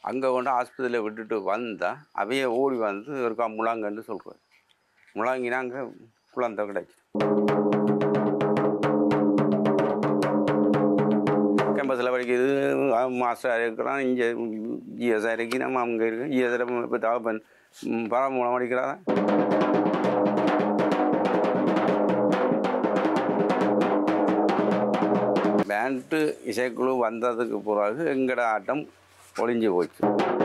அங்கே கொண்டு ஆஸ்பத்திரியில் விட்டுட்டு வந்தால் அவையே ஓடி வந்து இருக்கா முழாங்கன்னு சொல்கிறார் முழாங்கினா அங்கே குழந்தை கிடைக்கும் கேம்பஸில் படிக்கிறது மாஸ்டர் இருக்கிறான் இங்கே ஜிஎஸ்ஆர் இருக்கு நம்ம அங்கே இருக்கு ஜிஎஸ்ஆர் இப்போ தகப்பன் பரமூலம் படிக்கிறாங்க பேண்ட்டு இசைக்குழு வந்ததுக்கு பிறகு எங்கட ஆட்டம் ஒளிஞ்சு போச்சு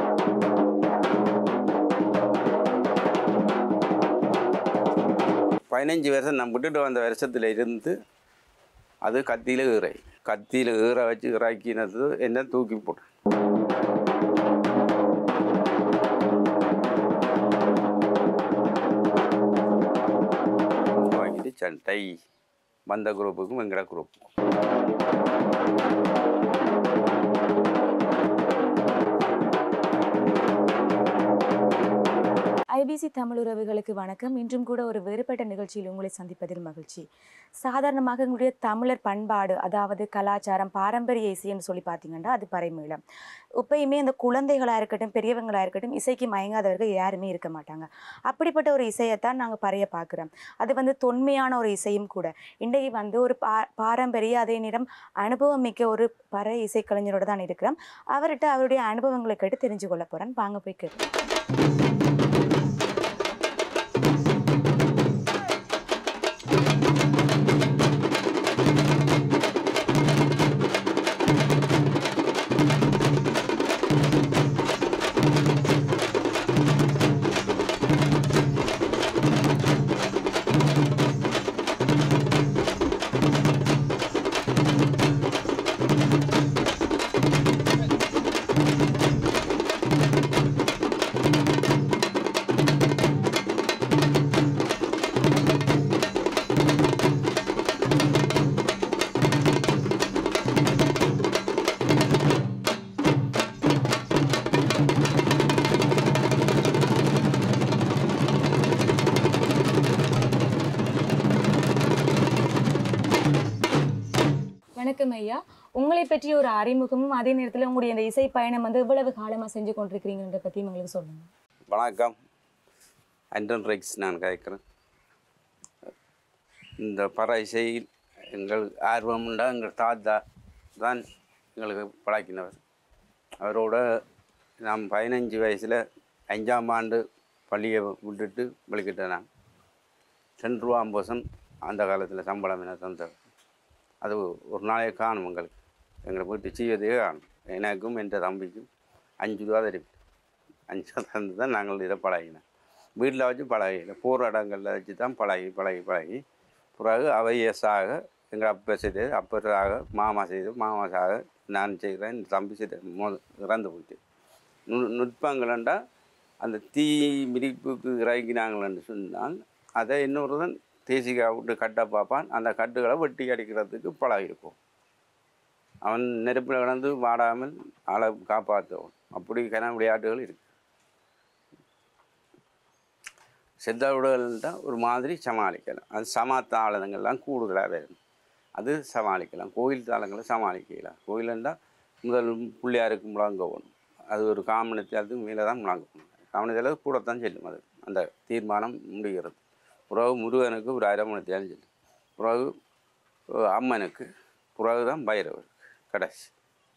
பதினஞ்சு வருஷம் நான் விட்டுட்டு வந்த வருஷத்தில் இருந்து அது கத்தியில் ஈரை கத்தியில் ஈர வச்சு இறாக்கினது என்ன தூக்கி போட்டேன் வாங்கிட்டு சண்டை வந்த குரூப்புக்கும் எங்கட குரூப்புக்கும் ஐபிசி தமிழ் உறவுகளுக்கு வணக்கம் இன்றும் கூட ஒரு வேறுபட்ட நிகழ்ச்சியில் உங்களை சந்திப்பதில் மகிழ்ச்சி சாதாரணமாக எங்களுடைய தமிழர் பண்பாடு அதாவது கலாச்சாரம் பாரம்பரிய இசைன்னு சொல்லி பார்த்தீங்கன்னா அது பறைமேளம் எப்பயுமே இந்த குழந்தைகளாக இருக்கட்டும் பெரியவங்களாக இருக்கட்டும் இசைக்கு மயங்காதவர்கள் யாருமே இருக்க மாட்டாங்க அப்படிப்பட்ட ஒரு இசையைத்தான் நாங்கள் பறைய பார்க்குறோம் அது வந்து தொன்மையான ஒரு இசையும் கூட இன்றைக்கு வந்து ஒரு பா பாரம்பரிய அதே நேரம் அனுபவம் மிக்க ஒரு பறை இசைக்கலைஞரோட தான் இருக்கிறோம் அவர்கிட்ட அவருடைய அனுபவங்களை கேட்டு தெரிஞ்சு கொள்ள போகிறேன் வாங்க போய் கேட்போம் வணக்கம் ஐயா உங்களை பற்றி ஒரு அறிமுகமும் அதே நேரத்தில் உங்களுடைய இந்த இசை பயணம் வந்து எவ்வளவு காலமாக செஞ்சு கொண்டிருக்கிறீங்கன்ற பற்றியும் எங்களுக்கு சொல்லுங்க வணக்கம் அண்டன் ரெக்ஸ் நான் கேட்குறேன் இந்த பற இசையில் எங்கள் ஆர்வம்ண்டா எங்கள் தாத்தா தான் எங்களுக்கு பழக்கினவர் அவரோட நான் பதினஞ்சு வயசில் அஞ்சாம் ஆண்டு பள்ளியை விட்டுட்டு வெளிக்கிட்டேன் நான் ரெண்டு ரூபா ஐம்பது அந்த காலத்தில் சம்பளம் என தந்தவர் அது ஒரு நாளே காணும் எங்களுக்கு எங்களை வீட்டு செய்வதே காணும் எனக்கும் என் தம்பிக்கும் அஞ்சு ரூபா தெரியும் அஞ்சு ரூபா தந்து தான் நாங்கள் இதை பழகினோம் வீட்டில் வச்சு பழகினோம் போகிற இடங்களில் வச்சு தான் பழகி பழகி பழகி பிறகு அவையஸாக எங்கள் அப்பா செய்தது அப்பராக மாமா செய்து மாமா சாக நான் செய்கிறேன் என் தம்பி செய்த மோ இறந்து போயிட்டு நு நுட்பங்களண்டா அந்த தீ மிதிப்புக்கு இறங்கினாங்களன்னு சொன்னால் அதை இன்னொருதன் தேசிகா விட்டு கட்ட பார்ப்பான் அந்த கட்டுகளை வெட்டி அடிக்கிறதுக்கு பழகிருக்கும் அவன் நெருப்பில் கிடந்து வாடாமல் ஆளை காப்பாற்றவும் அப்படி கன விளையாட்டுகள் இருக்கு செத்த விடுதல்ன்றா ஒரு மாதிரி சமாளிக்கலாம் அது சமாத்த ஆளுங்கள்லாம் கூடுதலாக வேணும் அது சமாளிக்கலாம் கோயில் தாளங்களை சமாளிக்கலாம் கோயிலண்டா முதல் பிள்ளையாருக்கு முழங்கவும் அது ஒரு காமனத்தில் மேலே தான் முழங்கணும் காமனத்தில் கூடத்தான் செல்லும் அது அந்த தீர்மானம் முடிகிறது பிறகு முருகனுக்கு ஒரு அரமணத்தையாலும் செல்லும் பிறகு அஹ், அம்மனுக்கு பிறகு தான் பைரவருக்கு கடைசி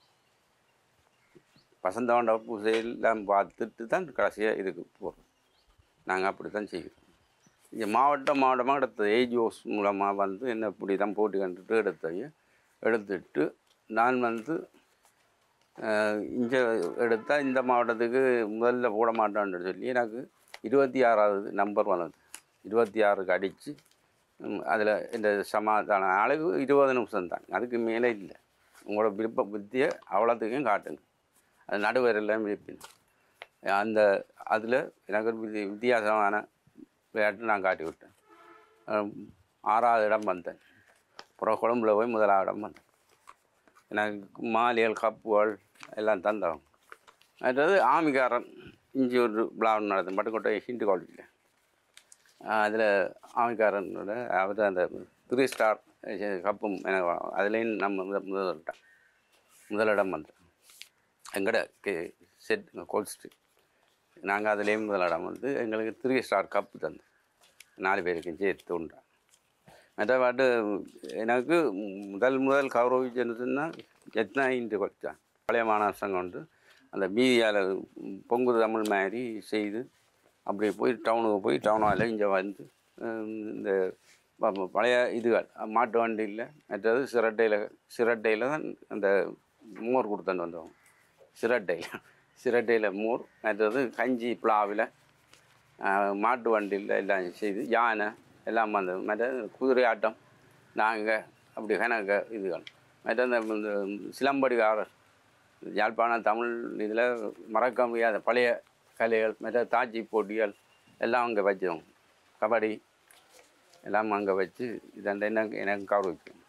வசந்தாண்ட பூசையெல்லாம் பார்த்துட்டு தான் கடைசியாக இதுக்கு போகிறோம் நாங்கள் அப்படி தான் செய்கிறோம் இங்கே மாவட்டம் மாவட்டமாக எடுத்தது ஏஜிஓஸ் மூலமாக வந்து என்ன இப்படி தான் போட்டு கண்டுட்டு எடுத்தது எடுத்துட்டு நான் வந்து இங்கே எடுத்தால் இந்த மாவட்டத்துக்கு முதல்ல போட மாட்டேன்னு சொல்லி எனக்கு இருபத்தி ஆறாவது நம்பர் வந்தது இருபத்தி ஆறுக்கு அடித்து அதில் இந்த சமாதான அளவு இருபது நிமிஷம் தான் அதுக்கு மேலே இல்லை உங்களோட விருப்ப புத்தியை அவ்வளோத்துக்கும் காட்டுங்க அது நடுவரெல்லாம் விருப்பின் அந்த அதில் எனக்கு ஒரு வித்தி வித்தியாசமான விளையாட்டு நான் காட்டி விட்டேன் அஹ் ஆறாவது இடம் வந்தேன் அப்புறம் கொழம்புல போய் முதலாவது இடம் வந்தேன் எனக்கு மாலியல் கப்புகள் எல்லாம் தந்தவங்க அடுத்தது ஆமிக்காரன் இஞ்சி ஒரு விழாவு நடந்தேன் பட்டுக்கோட்டை ஹிண்டு காலேஜில் அதில் ஆமிக்காரனோட அவர் அந்த த்ரீ ஸ்டார் கப்பும் எனக்கு அதுலேயும் நம்ம முதல் முதலிட்டேன் முதலிடம் வந்தேன் எங்கட கே செட் கோல்ஸ்ட்டு நாங்கள் அதுலேயும் முதலிடம் வந்து எங்களுக்கு த்ரீ ஸ்டார் கப்பு தந்து நாலு பேருக்கும் சேர்த்து உண்டா மற்றபாட்டு எனக்கு முதல் முதல் கௌரவிச்சுன்னா எத்தனை இன்று கொடுத்தான் பழைய மாணவர் சங்கம் உண்டு அந்த மீதியால் பொங்கு தமிழ் மாதிரி செய்து அப்படி போய் டவுனுக்கு போய் டவுனால் இங்கே வந்து ஹம், இந்த ப- ப- பழைய இதுகள் மாட்டு வண்டியில் மற்றது சிரட்டையில் சிரட்டையில் தான் அந்த மோர் கொடுத்துட்டு வந்தோம் சிரட்டையில் சிரட்டையில் மோர் மற்றது கஞ்சி பிளாவில் மாட்டு வண்டியில் எல்லாம் செய்து யானை எல்லாம் வந்தது மற்ற குதிரை ஆட்டம் நாங்கள் அப்படி கணக்க இதுகள் மற்ற இந்த இந்த சிலம்படிகாரர் யாழ்ப்பாண தமிழ் இதில் மறக்க முடியாத பழைய கலைகள் மற்ற தாச்சி போட்டிகள் எல்லாம் அங்கே வச்சோம் கபடி எல்லாம் அங்கே வச்சு இதாண்ட எனக்கு எனக்கு கௌரவிக்கும்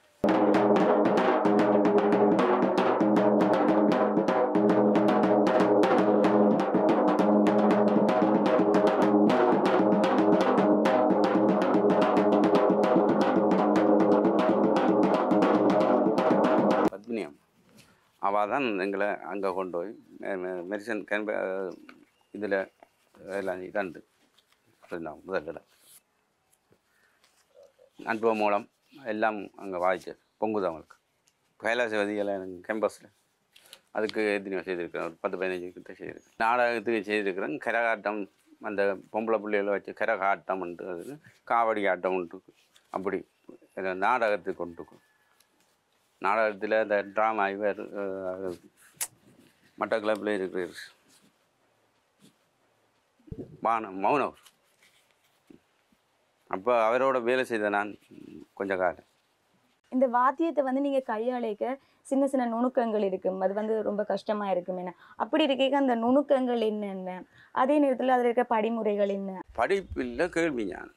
பத்மினியம் அவள் தான் எங்களை அங்கே கொண்டு போய் மெடிசன் கேன்ப இதில் எல்லாம் இதாண்டு சொன்னாங்க முதல்ல அன்பு மூலம் எல்லாம் அங்கே வாய்ச்சு பொங்குது அவங்களுக்கு கைலாசவதி எல்லாம் கேம்பஸில் அதுக்கு எத்தனையோ செய்திருக்கிறேன் ஒரு பத்து பதினஞ்சு கிட்ட செய்திருக்கேன் நாடகத்துக்கு செய்திருக்கிறேன் கரகாட்டம் அந்த பொம்பளை பிள்ளைகளை வச்சு கரகாட்டம் உண்டு அது காவடி ஆட்டம் உண்டு அப்படி இது நாடகத்துக்கு கொண்டு நாடகத்தில் இந்த ட்ராமா இவர் அஹ், மட்ட கிளப்பில் இருக்கிறார் பானம் மௌனவர் அப்போ அவரோட வேலை செய்த நான் கொஞ்ச காலம் இந்த வாத்தியத்தை வந்து நீங்க கையாளைக்க சின்ன சின்ன நுணுக்கங்கள் இருக்கும் அது வந்து ரொம்ப கஷ்டமா இருக்கும் என்ன அப்படி இருக்க அந்த நுணுக்கங்கள் என்னென்ன அதே நேரத்துல அதுல இருக்க படிமுறைகள் என்ன படிப்பு இல்லை கேள்வி ஞானம்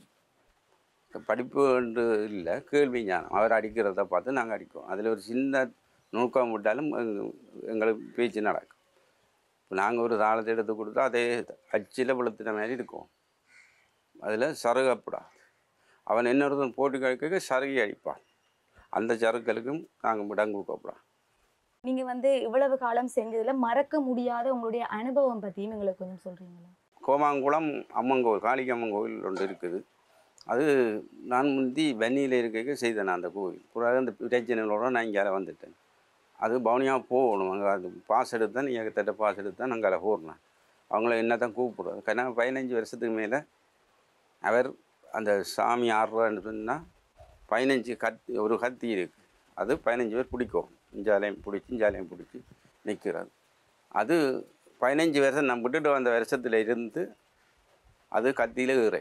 படிப்பு என்று இல்லை கேள்வி ஞானம் அவர் அடிக்கிறத பார்த்து நாங்கள் அடிப்போம் அதில் ஒரு சின்ன நுணுக்கம் விட்டாலும் எங்க- எங்களுக்கு பேச்சு நடக்கும் இப்போ நாங்கள் ஒரு தாளத்தை எடுத்து கொடுத்தா அதே அச்சில் விழுத்துன மாதிரி இருக்கும் அதில் சருகப்படாது அவன் இன்னொருத்தன் போட்டு கழிக்க சருகி அடிப்பான் அந்த சருக்களுக்கும் நாங்கள் இடம் கொடுக்கப்படாது நீங்க வந்து இவ்வளவு காலம் செஞ்சதுல மறக்க முடியாத உங்களுடைய அனுபவம் பத்தியும் எங்களுக்கு கொஞ்சம் சொல்றீங்களா கோமாங்குளம் அம்மன் கோவில் காளிக்கு அம்மன் கோவில் ஒன்று இருக்குது அது நான் முந்தி வன்னியில் இருக்க செய்தேன் அந்த கோவில் பிறகு அந்த பிரச்சனைகளோட நான் இங்கே வந்துட்டேன் அது பவுனியாக போகணும் அங்கே அது பாஸ் எடுத்தேன் நீங்கள் தட்ட பாஸ் எடுத்தேன் நாங்கள் அதில் போடுறேன் அவங்கள என்ன தான் கூப்பிடுறது ஏன்னா பதினஞ்சு வருஷத்துக்கு மேலே அவர் அந்த சாமி ஆடுறான்னு சொன்னால் பதினஞ்சு கத்தி ஒரு கத்தி இருக்குது அது பதினஞ்சு பேர் பிடிக்கும் இஞ்சாலையும் பிடிச்சி இஞ்சாலையும் பிடிச்சி நிற்கிறது அது பதினஞ்சு வருஷம் நான் விட்டுட்டு வந்த வருஷத்தில் இருந்து அது கத்தியில் ஈரை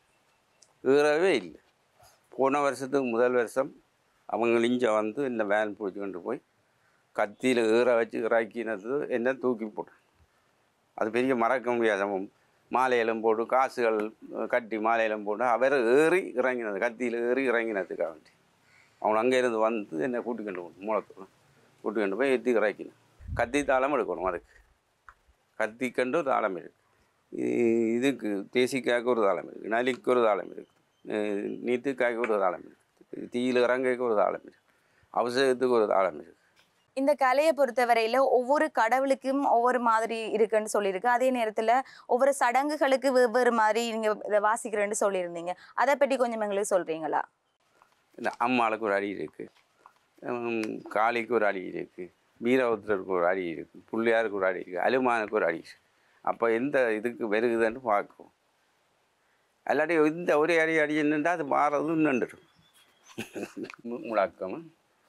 ஈரவே இல்லை போன வருஷத்துக்கு முதல் வருஷம் அவங்க இஞ்ச வந்து இந்த வேன் பிடிச்சி கொண்டு போய் கத்தியில் ஈர வச்சு இறக்கினது என்ன தூக்கி போட்டேன் அது பெரிய மறக்க முடியாத சம்பவம் மாலையிலும் போட்டு காசுகள் கட்டி மாலையிலும் போட்டு அவர் ஏறி இறங்கினது கத்தியில் ஏறி இறங்கினதுக்காக வேண்டி அவன் அங்கேருந்து வந்து என்னை கூட்டிக்கொண்டு போகணும் மூலத்தூர் கூட்டிக்கொண்டு போய் எத்தி இறக்கினேன் கத்தி தாளம் எடுக்கணும் அதுக்கு கத்திக்கண்டு ஒரு தாளம் இருக்குது இதுக்கு தேசிக்காய்க்கு ஒரு தாளம் இருக்குது நலிக்கு ஒரு தாளம் இருக்குது நீத்துக்காய்க்கு ஒரு தாளம் இருக்குது தீயில் இறங்கைக்கு ஒரு தாளம் இருக்குது அவசரத்துக்கு ஒரு தாளம் இருக்குது இந்த கலையை பொறுத்தவரையில ஒவ்வொரு கடவுளுக்கும் ஒவ்வொரு மாதிரி இருக்குன்னு சொல்லியிருக்கு அதே நேரத்துல ஒவ்வொரு சடங்குகளுக்கு வெவ்வேறு மாதிரி நீங்க இதை வாசிக்கிறேன்னு சொல்லியிருந்தீங்க அதை பற்றி கொஞ்சம் எங்களுக்கு சொல்றீங்களா இந்த அம்மாளுக்கு ஒரு அடி இருக்குது காளிக்கு ஒரு அடி இருக்குது வீரபுத்திரருக்கு ஒரு அடி இருக்குது பிள்ளையாருக்கு ஒரு அடி இருக்குது அலுமானுக்கு ஒரு அடி இருக்கு அப்போ எந்த இதுக்கு வருகுதுன்னு பார்க்கும் அல்லாட்டி இந்த ஒரே அடி அடி என்னண்டா அது மாறதும் நின்றுடும் முழக்கம்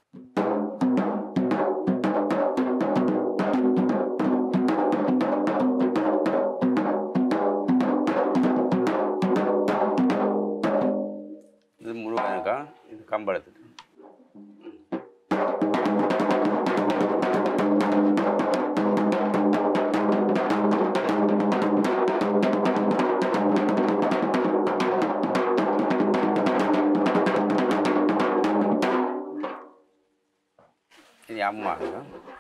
இது முழுவதுக்கா இது கம்பளத்துக்கு இது அம்மாங்க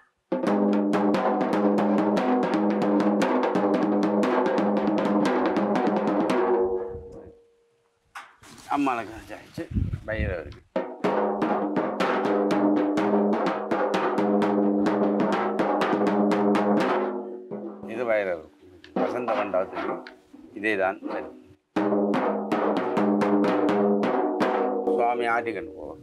அம்மாளுக்கு ஆச்சு பைரவருக்கு மண்டபத்துக்கு இதே தான் வரும் சுவாமி ஆட்டிக்கன் போவோம்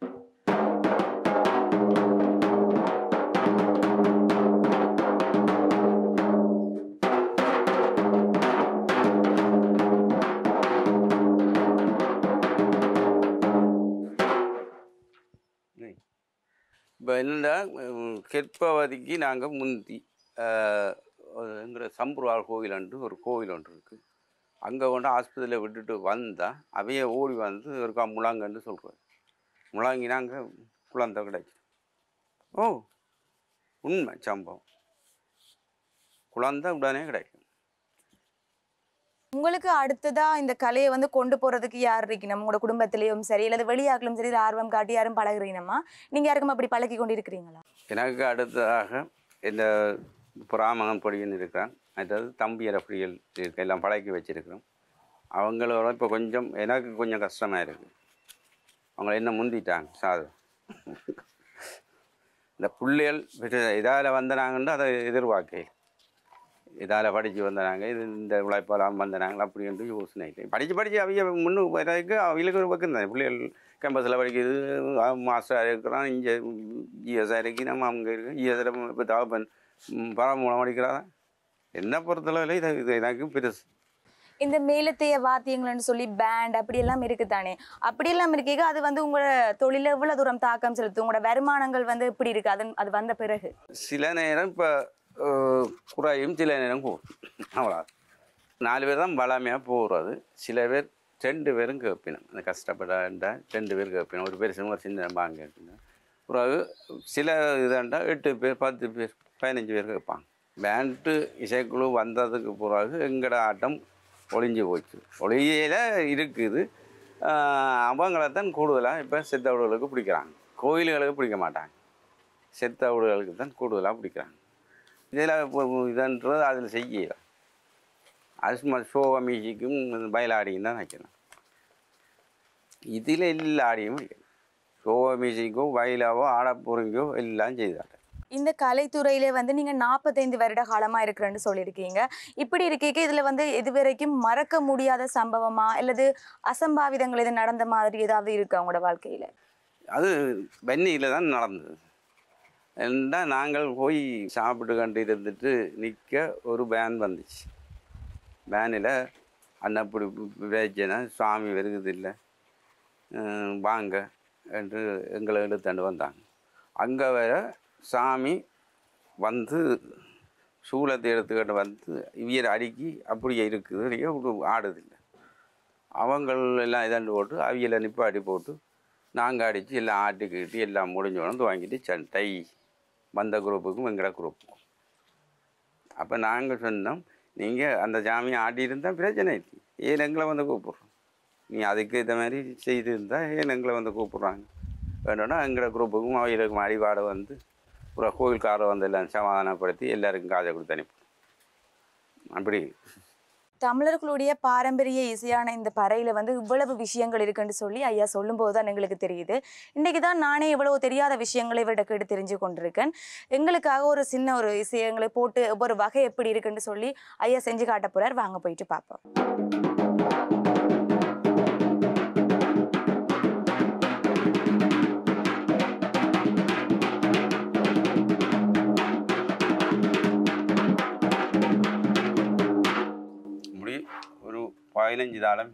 இப்போ என்னடா கெற்பவதிக்கு நாங்கள் முந்தி எங்கிற சம்புருவாள் கோயிலன்று ஒரு கோயில் ஒன்று இருக்குது அங்கே கொண்டு ஆஸ்பத்திரியில் விட்டுட்டு வந்தால் அவைய ஓடி வந்து இருக்கா முழாங்கன்னு சொல்கிறார் முழாங்கினாங்க குழந்தை கிடைச்சி ஓ உண்மை சம்பவம் குழந்தை உடனே கிடைக்கும் உங்களுக்கு அடுத்ததா இந்த கலையை வந்து கொண்டு போறதுக்கு யார் இருக்கணும் உங்களோட குடும்பத்திலயும் சரி அல்லது வெளியாக்களும் சரி இதுல ஆர்வம் காட்டி யாரும் பழகுறீங்கம்மா நீங்க யாருக்கும் அப்படி பழகி கொண்டு இருக்கிறீங்களா எனக்கு அடுத்ததாக இந்த புறாமகன் பொடியன் இருக்கிறான் அதாவது தம்பியர் அப்படிகள் இருக்கு எல்லாம் பழக்கி வச்சிருக்கிறோம் அவங்களோட இப்போ கொஞ்சம் எனக்கு கொஞ்சம் கஷ்டமாக இருக்குது அவங்க என்ன முந்திட்டாங்க சாது இந்த பிள்ளைகள் இதால் வந்தனாங்கன்னு அதை எதிர்பார்க்கையில் இதால் படித்து வந்தனாங்க இது இந்த உழைப்பாலாம் வந்தனாங்க அப்படின்ட்டு யோசனை இல்லை படித்து படித்து அவைய முன்னு வரைக்கு அவங்களுக்கு ஒரு பக்கம் தான் பிள்ளைகள் கேம்பஸில் படிக்கிறது மாஸ்டராக இருக்கிறான் இங்கே ஜிஎஸ்ஆர் இருக்கு நம்ம அங்கே இருக்கு ஜிஎஸ்ஆர் இப்போ தாப்பன் பராமூலம் படிக்கிறாதான் என்ன பொறுத்தளவில் இது இது எனக்கு பெருசு இந்த மேலத்தைய வாத்தியங்கள்னு சொல்லி பேண்ட் அப்படி எல்லாம் இருக்குதானே அப்படி எல்லாம் இருக்கீங்க அது வந்து உங்களோட தொழில எவ்வளவு தூரம் தாக்கம் செலுத்தும் உங்களோட வருமானங்கள் வந்து எப்படி இருக்கு அது அது வந்த பிறகு சில நேரம் இப்போ குறையும் சில நேரம் கூடும் அவ்வளோ நாலு பேர் தான் பலாமையாக போகிறது சில பேர் ரெண்டு பேரும் கேட்பினோம் அந்த கஷ்டப்படாண்டா ரெண்டு பேர் கேட்பினோம் ஒரு பேர் சின்ன ஒரு சின்ன பாங்க கேட்பினோம் பிறகு சில இதாண்டா எட்டு பேர் பத்து பேர் பதினஞ்சு பேர் கேட்பாங்க பேண்ட்டு இசைக்குழு வந்ததுக்கு பிறகு எங்கட ஆட்டம் ஒளிஞ்சு போச்சு ஒளியில இருக்குது அவங்கள தான் கூடுதலாக இப்போ சித்தவடுகளுக்கு பிடிக்கிறாங்க கோயில்களுக்கு பிடிக்க மாட்டாங்க செத்தவடுகளுக்கு தான் கூடுதலாக பிடிக்கிறாங்க இதில் இதன்றது அதில் செய்யல அது சும்மா ஷோவா மியூசிக்கும் பயிலாடியும் தான் வைக்கணும் இதில் எல்லா ஆடியும் வைக்கணும் ஷோவா மியூசிக்கோ வயலாவோ ஆடப்பொருங்கோ எல்லாம் செய்தாங்க இந்த கலைத்துறையில வந்து நீங்க நாற்பத்தைந்து வருட காலமா இருக்கிறேன்னு சொல்லியிருக்கீங்க இப்படி இருக்கீங்க இதுல வந்து இதுவரைக்கும் மறக்க முடியாத சம்பவமா அல்லது அசம்பாவிதங்கள் எது நடந்த மாதிரி ஏதாவது இருக்கு அவங்களோட வாழ்க்கையில அது வெந்நீரில் தான் நடந்தது ஏன்னா நாங்கள் போய் சாப்பிட்டு கண்டு இருந்துட்டு நிற்க ஒரு வேன் வந்துச்சு வேனில் அன்னப்படி பிரச்சனை சுவாமி வருகுது இல்லை வாங்க என்று எங்களை எடுத்தாண்டு வந்தாங்க அங்கே வர சாமி வந்து சூளத்தை எடுத்துக்கிட்டு வந்து இவியர் அடுக்கி அப்படியே இருக்குது அப்படியே ஒரு ஆடுதில்லை அவங்கள் எல்லாம் இதாண்டு போட்டு அவியலை நிப்பாட்டி போட்டு நாங்கள் அடித்து எல்லாம் ஆட்டிக்கிட்டு எல்லாம் முடிஞ்சோன்னு வாங்கிட்டு சண்டை வந்த குரூப்புக்கும் எங்கட குரூப்புக்கும் அப்போ நாங்கள் சொன்னோம் நீங்கள் அந்த ஜாமியை ஆட்டியிருந்தால் பிரச்சனை இல்லை ஏன் எங்களை வந்து கூப்பிட்றோம் நீ அதுக்கு இந்த மாதிரி செய்திருந்தால் ஏன் எங்களை வந்து கூப்பிட்றாங்க வேணும்னா எங்களோட குரூப்புக்கும் அவங்களுக்கும் அடிபாடை வந்து ஒரு கோயில்காரை வந்து எல்லாம் சமாதானப்படுத்தி எல்லாருக்கும் காதை கொடுத்து அனுப்பணும் அப்படி தமிழர்களுடைய பாரம்பரிய இசையான இந்த பறையில வந்து இவ்வளவு விஷயங்கள் இருக்குன்னு சொல்லி ஐயா சொல்லும்போது தான் எங்களுக்கு தெரியுது இன்னைக்கு தான் நானே இவ்வளவு தெரியாத விஷயங்களை இவர்கிட்ட கேட்டு தெரிஞ்சு கொண்டிருக்கேன் எங்களுக்காக ஒரு சின்ன ஒரு இசையங்களை போட்டு ஒவ்வொரு வகை எப்படி இருக்குன்னு சொல்லி ஐயா செஞ்சு காட்ட போறார் வாங்க போயிட்டு பார்ப்போம் இப்படி ஒரு பதினஞ்சு தாளம்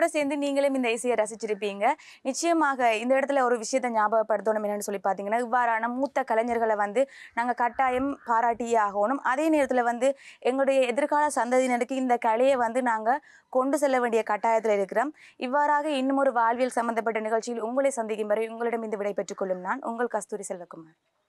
சேர்ந்து நீங்களும் இந்த இசையை ரசிச்சிருப்பீங்க நிச்சயமாக இந்த இடத்துல ஒரு விஷயத்தை ஞாபகப்படுத்தணும் என்னன்னு சொல்லி பார்த்தீங்கன்னா இவ்வாறான மூத்த கலைஞர்களை வந்து நாங்கள் கட்டாயம் பாராட்டியே ஆகணும் அதே நேரத்தில் வந்து எங்களுடைய எதிர்கால சந்ததியினருக்கு இந்த கலையை வந்து நாங்கள் கொண்டு செல்ல வேண்டிய கட்டாயத்தில் இருக்கிறோம் இவ்வாறாக இன்னும் ஒரு வாழ்வியல் சம்பந்தப்பட்ட நிகழ்ச்சியில் உங்களை சந்திக்கும் வரை உங்களிடம் இந்த விடை பெற்றுக் கொள்ளும் நான் உங்கள் கஸ்தூரி செல்வகுமார்